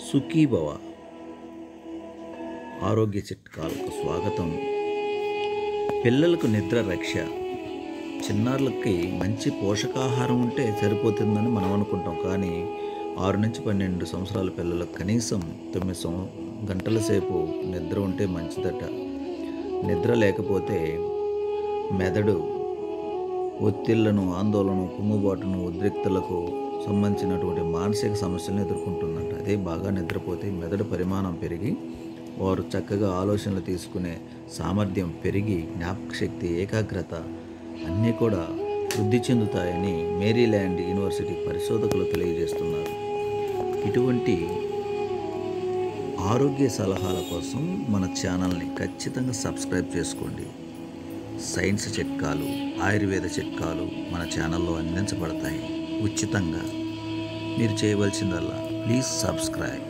సుఖీభవ ఆరోగ్య చిట్కాలకు స్వాగతం పిల్లలకు నిద్ర రక్ష చిన్నారులకి మంచి పోషకాహారం ఉంటే సరిపోతుందని మనం అనుకుంటాం కానీ ఆరు నుంచి పన్నెండు సంవత్సరాల పిల్లలకు కనీసం తొమ్మిది సం గంటల సేపు నిద్ర ఉంటే మంచిదట నిద్ర లేకపోతే మెదడు ఒత్తిళ్లను ఆందోళన కుమ్ముబాటును ఉద్రిక్తలకు సంబంధించినటువంటి మానసిక సమస్యలను ఎదుర్కొంటుందంట అదే బాగా నిద్రపోతే మెదడు పరిమాణం పెరిగి వారు చక్కగా ఆలోచనలు తీసుకునే సామర్థ్యం పెరిగి జ్ఞాపక శక్తి ఏకాగ్రత అన్నీ కూడా వృద్ధి చెందుతాయని మేరీల్యాండ్ యూనివర్సిటీ పరిశోధకులు తెలియజేస్తున్నారు ఇటువంటి ఆరోగ్య సలహాల కోసం మన ఛానల్ని ఖచ్చితంగా సబ్స్క్రైబ్ చేసుకోండి సైన్స్ చిట్కాలు ఆయుర్వేద చిట్కాలు మన ఛానల్లో అందించబడతాయి ఉచితంగా మీరు చేయవలసిందల్లా ప్లీజ్ సబ్స్క్రైబ్